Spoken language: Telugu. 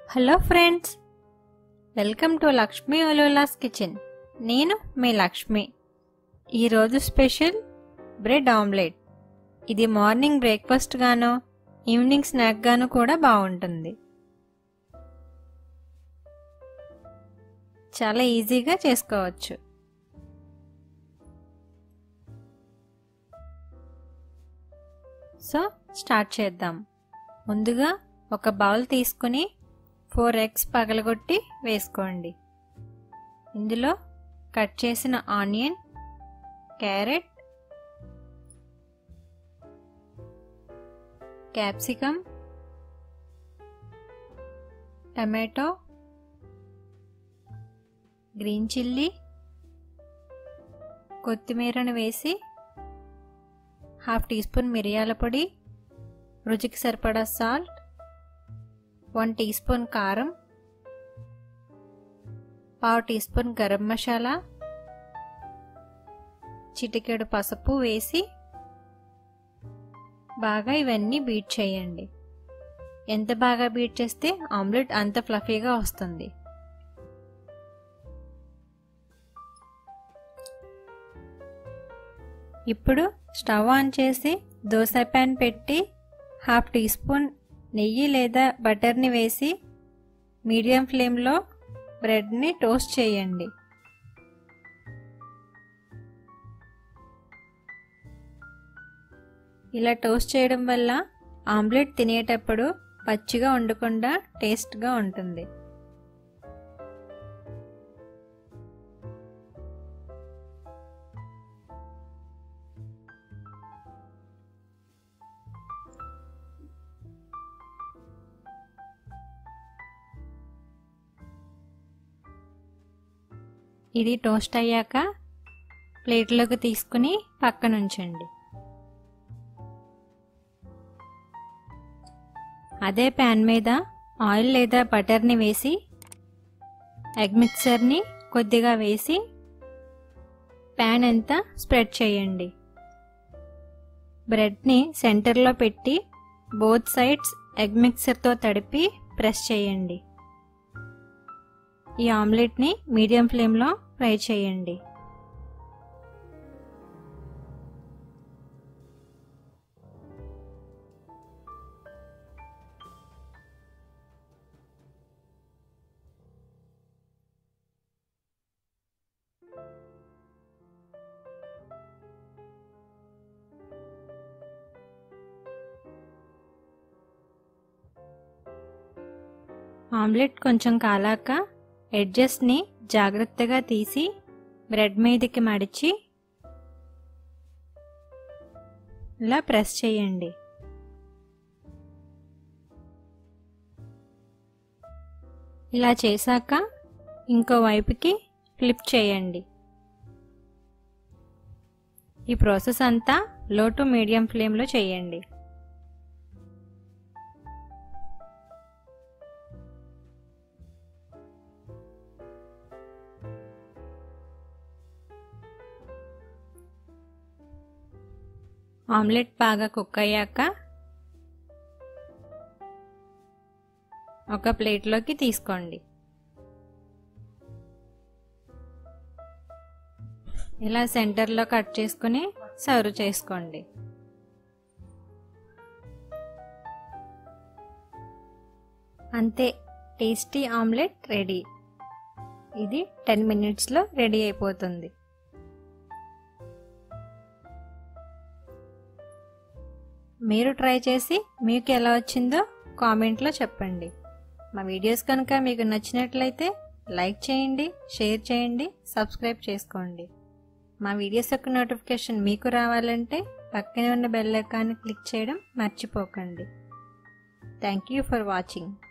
hello friends welcome to Lakshmi ఒలోలాస్ కిచెన్ నేను మీ లక్ష్మి ఈరోజు స్పెషల్ బ్రెడ్ ఆమ్లెట్ ఇది మార్నింగ్ బ్రేక్ఫాస్ట్ గానో ఈవినింగ్ స్నాక్ గాను కూడా బాగుంటుంది చాలా ఈజీగా చేసుకోవచ్చు సో స్టార్ట్ చేద్దాం ముందుగా ఒక బౌల్ తీసుకుని ఫోర్ ఎగ్స్ పగలగొట్టి వేసుకోండి ఇందులో కట్ చేసిన onion carrot capsicum tomato green chilli కొత్తిమీరను వేసి హాఫ్ టీ స్పూన్ మిరియాల పొడి రుచికి సరిపడా సాల్ట్ వన్ టీ స్పూన్ కారం పావు టీ స్పూన్ గరం మసాలా చిటికెడు పసుపు వేసి బాగా ఇవన్నీ బీట్ చేయండి ఎంత బాగా బీట్ చేస్తే ఆమ్లెట్ అంత ఫ్లఫీగా వస్తుంది ఇప్పుడు స్టవ్ ఆన్ చేసి దోశ ప్యాన్ పెట్టి హాఫ్ టీ స్పూన్ నెయ్యి లేదా బటర్ని వేసి మీడియం ఫ్లేమ్లో బ్రెడ్ని టోస్ట్ చేయండి ఇలా టోస్ట్ చేయడం వల్ల ఆమ్లెట్ తినేటప్పుడు పచ్చిగా ఉండకుండా టేస్ట్గా ఉంటుంది ఇది టోస్ట్ అయ్యాక ప్లేట్లోకి తీసుకుని పక్కన ఉంచండి అదే ప్యాన్ మీద ఆయిల్ లేదా బటర్ని వేసి ఎగ్ మిక్సర్ని కొద్దిగా వేసి ప్యాన్ అంతా స్ప్రెడ్ చేయండి బ్రెడ్ని సెంటర్లో పెట్టి బోత్ సైడ్స్ ఎగ్ మిక్సర్తో తడిపి ప్రెస్ చేయండి ఈ ఆమ్లెట్ని మీడియం ఫ్లేమ్లో ఫ్రై చేయండి ఆమ్లెట్ కొంచెం కాలాక ఎడ్జెస్ని జాగ్రత్తగా తీసి బ్రెడ్ మీదకి మడిచి ఇలా ప్రెస్ చేయండి ఇలా చేశాక ఇంకో వైపుకి ఫ్లిప్ చేయండి ఈ ప్రాసెస్ అంతా లో టు మీడియం ఫ్లేమ్లో చేయండి ఆమ్లెట్ బాగా కుక్ అయ్యాక ఒక ప్లేట్లోకి తీసుకోండి ఇలా సెంటర్లో కట్ చేసుకుని సర్వ్ చేసుకోండి అంతే టేస్టీ ఆమ్లెట్ రెడీ ఇది టెన్ మినిట్స్లో రెడీ అయిపోతుంది మీరు ట్రై చేసి మీకు ఎలా వచ్చిందో కామెంట్లో చెప్పండి మా వీడియోస్ కనుక మీకు నచ్చినట్లయితే లైక్ చేయండి షేర్ చేయండి సబ్స్క్రైబ్ చేసుకోండి మా వీడియోస్ యొక్క నోటిఫికేషన్ మీకు రావాలంటే పక్కనే ఉన్న బెల్ ఐకాన్ని క్లిక్ చేయడం మర్చిపోకండి థ్యాంక్ యూ ఫర్ వాచింగ్